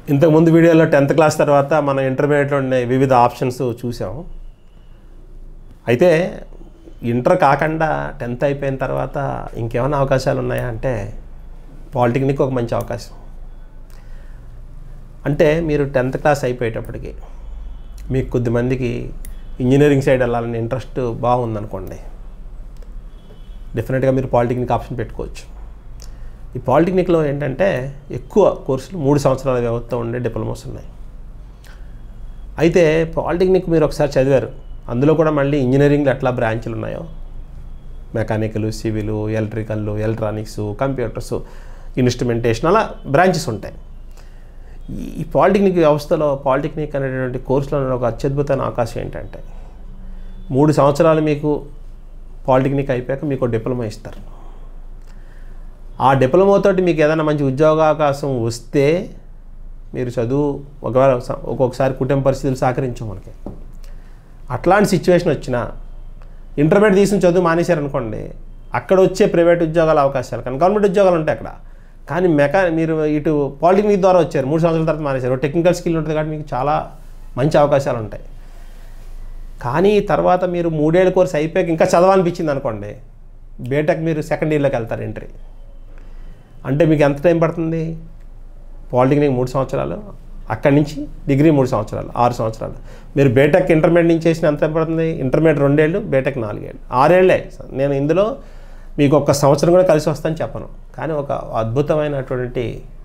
ఇంతకుముందు వీడియోలో tenth class తర్వాత మనం ఇంటర్మీడియట్లో ఉండే వివిధ ఆప్షన్స్ చూసాం అయితే ఇంటర్ కాకుండా టెన్త్ అయిపోయిన తర్వాత ఇంకేమైనా అవకాశాలు ఉన్నాయా అంటే పాలిటెక్నిక్ ఒక మంచి అవకాశం అంటే మీరు టెన్త్ క్లాస్ అయిపోయేటప్పటికి మీకు కొద్దిమందికి ఇంజనీరింగ్ సైడ్ వెళ్ళాలని ఇంట్రెస్ట్ బాగుందనుకోండి డెఫినెట్గా మీరు పాలిటెక్నిక్ ఆప్షన్ పెట్టుకోవచ్చు ఈ పాలిటెక్నిక్లో ఏంటంటే ఎక్కువ కోర్సులు మూడు సంవత్సరాల వ్యవధితో ఉండే డిప్లొమాస్ ఉన్నాయి అయితే పాలిటెక్నిక్ మీరు ఒకసారి చదివారు అందులో కూడా మళ్ళీ ఇంజనీరింగ్లో ఎట్లా బ్రాంచ్లు ఉన్నాయో mechanical civil electrical electronics computers instrumentation అలా బ్రాంచెస్ ఉంటాయి ఈ- ఈ పాలిటెక్నిక్ వ్యవస్థలో పాలిటెక్నిక్ అనేటువంటి కోర్సులో ఉన్న ఒక అత్యద్భుతమైన అవకాశం ఏంటంటే మూడు సంవత్సరాలు మీకు పాలిటెక్నిక్ అయిపోయాక మీకు ఒక డిప్లొమా ఇస్తారు ఆ డిప్లొమాతోటి మీకు ఏదైనా మంచి ఉద్యోగ అవకాశం వస్తే మీరు చదువు ఒకవేళ స- ఒక్కొక్కసారి కుటుంబ పరిస్థితులు సహకరించవు మనకి అట్లాంటి సిచ్యువేషన్ వచ్చినా ఇంటర్మీడియట్ తీసిన చదువు మానేశారనుకోండి అక్కడ వచ్చే ప్రైవేట్ ఉద్యోగాల అవకాశాలు కానీ గవర్నమెంట్ ఉద్యోగాలు ఉంటాయి అక్కడ కానీ మెకా మీరు ఇటు పాలిటెక్నిక్ ద్వారా వచ్చారు మూడు సంవత్సరాల తర్వాత మానేశారు టెక్నికల్ స్కిల్ ఉంటుంది కాబట్టి మీకు చాలా మంచి అవకాశాలు ఉంటాయి కానీ తర్వాత మీరు మూడేళ్ళ కోర్స్ అయిపోయాక ఇంకా చదవాలనిపించింది అనుకోండి బీటెక్ మీరు సెకండ్ ఇయర్లోకి వెళ్తారు ఎంట్రీ అంటే మీకు ఎంత టైం పడుతుంది పాలిటెక్నిక్ మూడు సంవత్సరాలు అక్కడి నుంచి డిగ్రీ మూడు సంవత్సరాలు ఆరు సంవత్సరాలు మీరు బీటెక్ ఇంటర్మీడియట్ నుంచి చేసిన ఎంత పడుతుంది ఇంటర్మీడియట్ రెండేళ్ళు బీటెక్ నాలుగేళ్ళు ఆరేళ్లే నేను ఇందులో మీకు ఒక సంవత్సరం కూడా కలిసి వస్తాను చెప్పను కానీ ఒక అద్భుతమైనటువంటి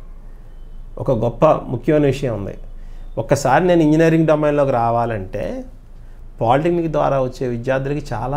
ఒక గొప్ప ముఖ్యమైన విషయం ఉంది ఒక్కసారి నేను ఇంజనీరింగ్ డొమైన్లోకి రావాలంటే పాలిటెక్నిక్ ద్వారా వచ్చే విద్యార్థులకి చాలా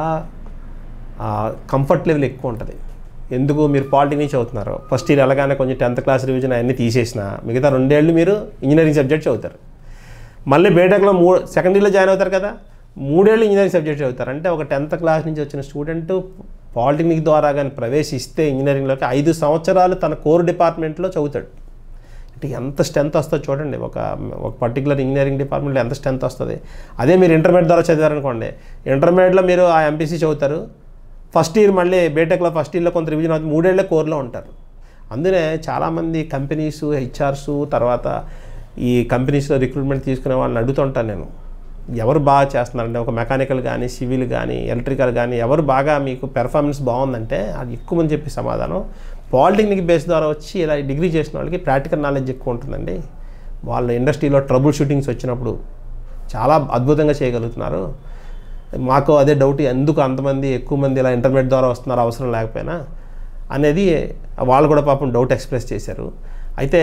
కంఫర్ట్ లెవెల్ ఎక్కువ ఉంటుంది ఎందుకు మీరు పాలిటెక్నిక్ చదువుతున్నారు ఫస్ట్ ఇయర్ వెళ్ళగానే కొంచెం టెన్త్ క్లాస్ రివిజన్ అవన్నీ తీసేసిన మిగతా రెండేళ్ళు మీరు ఇంజనీరింగ్ సబ్జెక్ట్ చదువుతారు మళ్ళీ బీటెక్లో మూడు సెకండ్ ఇయర్లో జాయిన్ అవుతారు కదా మూడేళ్ళు ఇంజనీరింగ్ సబ్జెక్ట్ చదువుతారు అంటే ఒక టెన్త్ క్లాస్ నుంచి వచ్చిన స్టూడెంట్ పాలిటెక్నిక్ ద్వారా కానీ ప్రవేశిస్తే ఇంజనీరింగ్లోకి ఐదు సంవత్సరాలు తన కోర్ డిపార్ట్మెంట్లో చదువుతాడు అంటే ఎంత స్ట్రెంత్ వస్తుందో చూడండి ఒక ఒక పర్టికులర్ ఇంజనీరింగ్ డిపార్ట్మెంట్లో ఎంత స్ట్రెంత్ వస్తుంది అదే మీరు ఇంటర్మీడియట్ ద్వారా చదివారనుకోండి ఇంటర్మీడియట్లో మీరు ఆ ఎంపీసీ చదువుతారు ఫస్ట్ ఇయర్ మళ్ళీ బీటెక్లో ఫస్ట్ ఇయర్లో కొంత రివిజన్ అవుతుంది మూడేళ్ళ కోర్లో ఉంటారు అందునే చాలామంది కంపెనీస్ హెచ్ఆర్స్ తర్వాత ఈ కంపెనీస్లో రిక్రూట్మెంట్ తీసుకునే వాళ్ళని అడుగుతుంటాను నేను ఎవరు బాగా చేస్తున్నారంటే ఒక మెకానికల్ కానీ సివిల్ కానీ ఎలక్ట్రికల్ కానీ ఎవరు బాగా మీకు పెర్ఫార్మెన్స్ బాగుందంటే అది ఎక్కువ మంది చెప్పే సమాధానం పాలిటెక్నిక్ బేస్ ద్వారా వచ్చి ఇలా డిగ్రీ చేసిన వాళ్ళకి ప్రాక్టికల్ నాలెడ్జ్ ఎక్కువ ఉంటుందండి వాళ్ళ ఇండస్ట్రీలో ట్రబుల్ షూటింగ్స్ వచ్చినప్పుడు చాలా అద్భుతంగా చేయగలుగుతున్నారు మాకు అదే డౌట్ ఎందుకు అంతమంది ఎక్కువ మంది ఇలా ఇంటర్మీడియట్ ద్వారా వస్తున్నారు అవసరం లేకపోయినా అనేది వాళ్ళు కూడా పాపం డౌట్ ఎక్స్ప్రెస్ చేశారు అయితే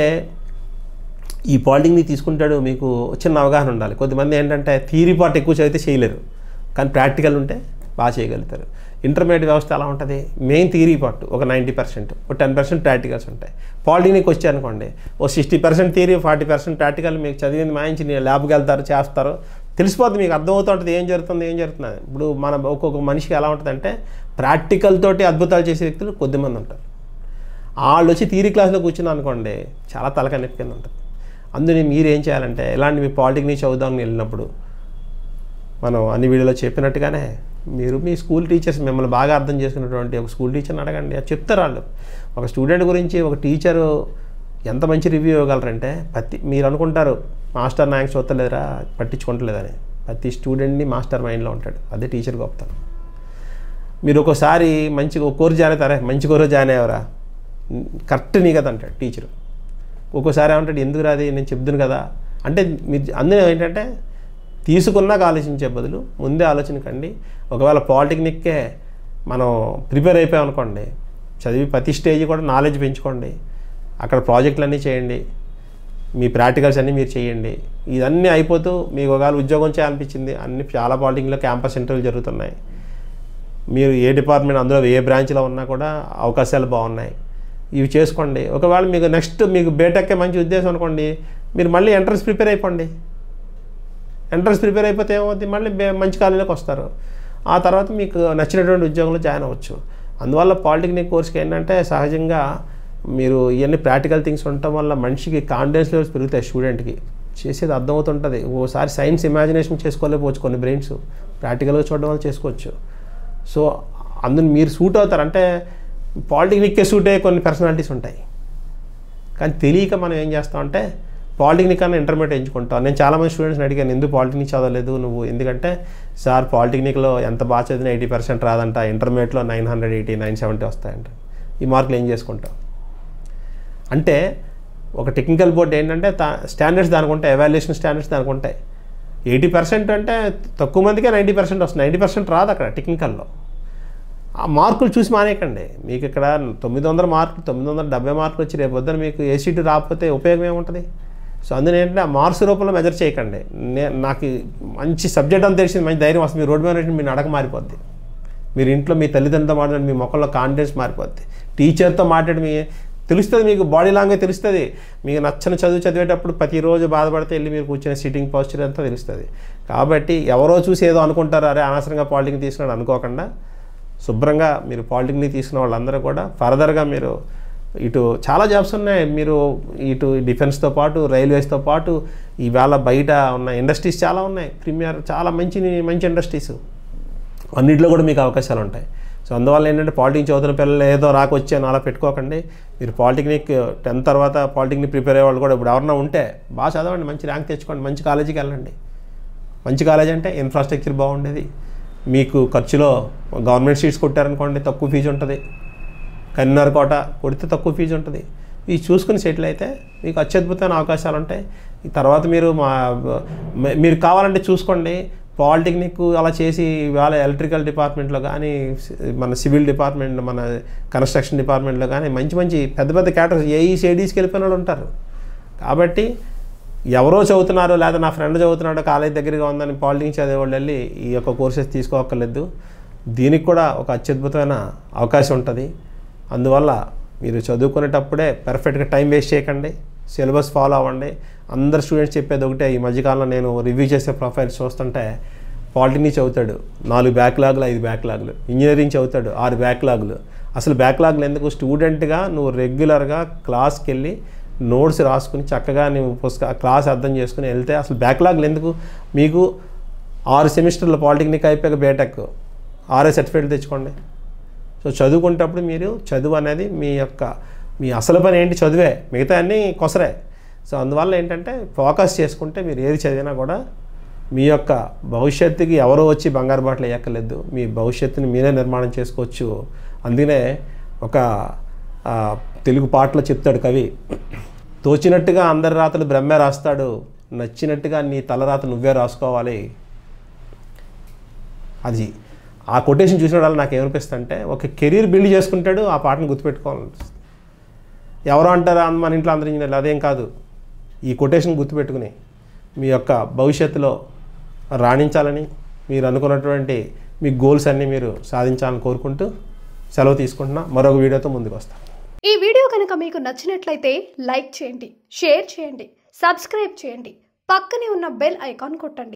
ఈ పాలిటిక్ని తీసుకుంటాడు మీకు చిన్న అవగాహన ఉండాలి కొద్దిమంది ఏంటంటే థియరీ పార్ట్ ఎక్కువ చదివితే చేయలేరు కానీ ప్రాక్టికల్ ఉంటే బాగా చేయగలుగుతారు ఇంటర్మీడియట్ వ్యవస్థ ఎలా ఉంటుంది మెయిన్ థియరీ పార్ట్ ఒక నైంటీ పర్సెంట్ ఒక టెన్ పర్సెంట్ ప్రాక్టికల్స్ ఉంటాయి పాలిటెక్నిక్ వచ్చారనుకోండి ఓ sixty percent theory forty percent practical మీకు చదివింది మాయించి నేను ల్యాబ్కి వెళ్తారు చేస్తారు తెలిసిపోతుంది మీకు అర్థమవుతూ ఉంటుంది ఏం జరుగుతుంది ఏం జరుగుతుంది ఇప్పుడు మన ఒక్కొక్క మనిషికి ఎలా ఉంటుందంటే ప్రాక్టికల్ తోటి అద్భుతాలు చేసే వ్యక్తులు కొద్దిమంది ఉంటారు వాళ్ళు వచ్చి థియరీ క్లాస్లో కూర్చున్నా అనుకోండి చాలా తలకాయ నొప్పి కింద ఉంటుంది అందుకని మీరు ఏం చేయాలంటే ఎలాంటి మీ పాలిటెక్నిక్ చదువుదామని వెళ్ళినప్పుడు మనం అన్ని వీడియోలో చెప్పినట్టుగానే మీరు మీ స్కూల్ టీచర్స్ మిమ్మల్ని బాగా అర్థం చేసుకున్నటువంటి ఒక స్కూల్ టీచర్ని అడగండి అది చెప్తారు వాళ్ళు ఒక స్టూడెంట్ గురించి ఒక టీచరు ఎంత మంచి రివ్యూ ఇవ్వగలరంటే ప్రతి మీరు అనుకుంటారు మాస్టర్ నాకు చూస్తలేదురా పట్టించుకుంటలేదని ప్రతి స్టూడెంట్ని మాస్టర్ మైండ్లో ఉంటాడు అదే టీచర్ గొప్పతనం మీరు ఒకసారి మంచి ఒక కోర్సు జాయిన్ అవుతారా మంచి కోర్సు జాయిన్ అయ్యావరా కరెక్ట్ నీ కదా అంటాడు టీచరు ఒక్కోసారి ఏమంటాడు ఎందుకు రాది నేను చెప్దును కదా అంటే మీరు అందులో ఏంటంటే తీసుకున్నాక ఆలోచించే బదులు ముందే ఆలోచనకండి ఒకవేళ పాలిటెక్నిక్కే మనం ప్రిపేర్ అయిపోయాం అనుకోండి చదివి ప్రతి స్టేజ్ కూడా నాలెడ్జ్ పెంచుకోండి అక్కడ ప్రాజెక్టులు అన్నీ చేయండి మీ ప్రాక్టికల్స్ అన్నీ మీరు చేయండి ఇదన్నీ అయిపోతూ మీకు ఒకవేళ ఉద్యోగం చేయాలనిపించింది అన్ని చాలా పాలిటెక్నిక్లో క్యాంపస్ ఇంటర్వ్యూలు జరుగుతున్నాయి మీరు ఏ డిపార్ట్మెంట్ అందులో ఏ బ్రాంచ్లో ఉన్నా కూడా అవకాశాలు బాగున్నాయి ఇవి చేసుకోండి ఒకవేళ మీకు నెక్స్ట్ మీకు బేటెక్కే మంచి ఉద్దేశం అనుకోండి మీరు మళ్ళీ ఎంట్రన్స్ ప్రిపేర్ అయిపోండి ఎంట్రన్స్ ప్రిపేర్ అయిపోతే ఏమవుతుంది మళ్ళీ బే- మంచి కాలేజీలోకి వస్తారు ఆ తర్వాత మీకు నచ్చినటువంటి ఉద్యోగంలో జాయిన్ అవ్వచ్చు అందువల్ల పాలిటెక్నిక్ కోర్స్కి ఏంటంటే సహజంగా మీరు ఇవన్నీ ప్రాక్టికల్ థింగ్స్ ఉండటం వల్ల మనిషికి కాన్ఫిడెన్స్ లెవెల్స్ పెరుగుతాయి స్టూడెంట్కి చేసేది అర్థమవుతుంటుంది ఓసారి సైన్స్ ఇమాజినేషన్ చేసుకోలేకపోవచ్చు కొన్ని బ్రెయిన్స్ ప్రాక్టికల్గా చూడడం వల్ల చేసుకోవచ్చు సో అందులో మీరు సూట్ అవుతారు అంటే పాలిటెక్నిక్కే సూట్ అయ్యే కొన్ని పర్సనాలిటీస్ ఉంటాయి కానీ తెలియక మనం ఏం చేస్తామంటే పాలిటెక్నిక్ కన్నా ఇంటర్మీడియట్ ఎంచుకుంటావు నేను చాలామంది స్టూడెంట్స్ని అడిగాను ఎందుకు పాలిటెక్నిక్ చదవలేదు నువ్వు ఎందుకంటే సార్ పాలిటెక్నిక్లో ఎంత బాగా చదివినా ఎయిటీ పర్సెంట్ రాదంట ఇంటర్మీడియట్లో nine hundred eighty nine seventy వస్తాయంట ఈ మార్కులు ఏం చేసుకుంటావు అంటే ఒక టెక్నికల్ బోర్డు ఏంటంటే స్టాండర్డ్స్ దానికి ఉంటాయి ఎవాల్యుయేషన్ స్టాండర్డ్స్ దానికి ఉంటాయి ఎయిటీ పర్సెంట్ అంటే తక్కువ మందికే నైంటీ పర్సెంట్ వస్తుంది నైంటీ పర్సెంట్ రాదు అక్కడ టెక్నికల్లో ఆ మార్కులు చూసి మానేయకండి మీకు ఇక్కడ తొమ్మిది వందల మార్కులు తొమ్మిది వందల డెబ్బై మార్కులు వచ్చి రేపు పొద్దున మీకు ఏ సీటు రాకపోతే ఉపయోగం ఏముంటుంది సో అందులో ఏంటంటే ఆ మార్క్స్ రూపంలో మెజర్ చేయకండి నే నాకు మంచి సబ్జెక్ట్ అని తెలిసింది మంచి ధైర్యం వస్తుంది మీ రోడ్ మీద మీ నడక మారిపోద్ది మీరు ఇంట్లో మీ తల్లిదండ్రులతో మాట్లాడి మీ మొక్కల్లో కాన్ఫిడెన్స్ మారిపోద్ది టీచర్తో మాట్లాడి మీ తెలుస్తుంది మీకు బాడీ లాంగ్వేజ్ తెలుస్తుంది మీకు నచ్చని చదువు చదివేటప్పుడు ప్రతిరోజు బాధపడితే వెళ్ళి మీరు కూర్చొని సిట్టింగ్ పోస్చర్ అంతా తెలుస్తుంది కాబట్టి ఎవరో చూసి ఏదో అనుకుంటారు అరే అనవసరంగా పాలిటిక్స్ తీసుకున్నాడు అనుకోకుండా శుభ్రంగా మీరు పాలిటెక్నిక్ తీసుకున్న వాళ్ళందరూ కూడా ఫర్దర్గా మీరు ఇటు చాలా జాబ్స్ ఉన్నాయి మీరు ఇటు డిఫెన్స్తో పాటు రైల్వేస్తో పాటు ఈవేళ బయట ఉన్న ఇండస్ట్రీస్ చాలా ఉన్నాయి ప్రీమియర్ చాలా మంచి మంచి ఇండస్ట్రీస్ అన్నింటిలో కూడా మీకు అవకాశాలు ఉంటాయి సో అందువల్ల ఏంటంటే పాలిటెక్నిక్ చదువుతున్న పిల్లలు ఏదో రాకొచ్చాను అలా పెట్టుకోకండి మీరు పాలిటెక్నిక్ టెన్త్ తర్వాత పాలిటెక్నిక్ ప్రిపేర్ అయ్యే వాళ్ళు కూడా ఇప్పుడు ఎవరన్నా ఉంటే బాగా చదవండి మంచి ర్యాంక్ తెచ్చుకోండి మంచి కాలేజీకి వెళ్ళండి మంచి కాలేజ్ అంటే ఇన్ఫ్రాస్ట్రక్చర్ బాగుండేది మీకు ఖర్చులో గవర్నమెంట్ సీట్స్ కొట్టారనుకోండి తక్కువ ఫీజు ఉంటుంది కన్నర్ కోట కొడితే తక్కువ ఫీజు ఉంటుంది ఇవి చూసుకుని సెటిల్ అయితే మీకు అత్యద్భుతమైన అవకాశాలు ఉంటాయి ఈ తర్వాత మీరు మా మ- మీరు కావాలంటే చూసుకోండి పాలిటెక్నిక్ అలా చేసి ఇవాళ ఎలక్ట్రికల్ డిపార్ట్మెంట్లో కానీ సి- మన సివిల్ డిపార్ట్మెంట్ మన కన్స్ట్రక్షన్ డిపార్ట్మెంట్లో కానీ మంచి మంచి పెద్ద పెద్ద క్యాటర్స్ ఏఈస్ ఏడీస్కి వెళ్ళిపోయిన వాళ్ళు ఉంటారు కాబట్టి ఎవరో చదువుతున్నారు లేదా నా ఫ్రెండ్ చదువుతున్నాడు కాలేజ్ దగ్గరగా ఉందని పాలిటిక్స్ చదివేవాళ్ళు వెళ్ళి ఈ యొక్క కోర్సెస్ తీసుకోక్కర్లేదు దీనికి కూడా ఒక అత్యద్భుతమైన అవకాశం ఉంటుంది అందువల్ల మీరు చదువుకునేటప్పుడే పర్ఫెక్ట్గా టైం వేస్ట్ చేయకండి సిలబస్ ఫాలో అవ్వండి అందరు స్టూడెంట్స్ చెప్పేది ఒకటే ఈ మధ్యకాలంలో నేను రివ్యూ చేసే ప్రొఫైల్స్ చూస్తుంటే పాలిటెక్నిక్ చదువుతాడు నాలుగు బ్యాక్లాగులు ఐదు బ్యాక్లాగులు ఇంజనీరింగ్ చదువుతాడు ఆరు బ్యాక్లాగులు అసలు బ్యాక్లాగులు ఎందుకు స్టూడెంట్గా నువ్వు రెగ్యులర్గా క్లాస్కి వెళ్ళి నోట్స్ రాసుకుని చక్కగా నువ్వు పుస్తక క్లాస్ అర్థం చేసుకుని వెళ్తే అసలు బ్యాక్లాగ్లు ఎందుకు మీకు ఆరు సెమిస్టర్లు పాలిటెక్నిక్ అయిపోయాక బీటెక్ ఆరే సర్టిఫికేట్ తెచ్చుకోండి సో చదువుకునేటప్పుడు మీరు చదువు అనేది మీ యొక్క మీ అసలు పని ఏంటి చదివే మిగతా అన్నీ కొసరే సో అందువల్ల ఏంటంటే ఫోకస్ చేసుకుంటే మీరు ఏది చదివినా కూడా మీ యొక్క భవిష్యత్తుకి ఎవరో వచ్చి బంగారు బాటలు వేయక్కర్లేదు మీ భవిష్యత్తుని మీరే నిర్మాణం చేసుకోవచ్చు అందుకనే ఒక ఆ, తెలుగు పాటలో చెప్తాడు కవి తోచినట్టుగా అందరి రాతలు బ్రహ్మే రాస్తాడు నచ్చినట్టుగా నీ తలరాత నువ్వే రాసుకోవాలి అది ఆ కొటేషన్ చూసిన వాళ్ళు నాకు ఏమనిపిస్తుంది అంటే ఒక కెరీర్ బిల్డ్ చేసుకుంటాడు ఆ పాటను గుర్తుపెట్టుకోవాలనిపిస్తుంది ఎవరు అంటారా మన ఇంట్లో అందరు ఇంజనీర్లు అదేం కాదు ఈ కొటేషన్ గుర్తుపెట్టుకుని మీ యొక్క భవిష్యత్తులో రాణించాలని మీరు అనుకున్నటువంటి మీ గోల్స్ అన్నీ మీరు సాధించాలని కోరుకుంటూ సెలవు తీసుకుంటున్నా మరొక వీడియోతో ముందుకు వస్తాను ఈ వీడియో కనుక మీకు నచ్చినట్లయితే లైక్ చేయండి షేర్ చేయండి సబ్స్క్రైబ్ చేయండి పక్కనే ఉన్న బెల్ ఐకాన్ కొట్టండి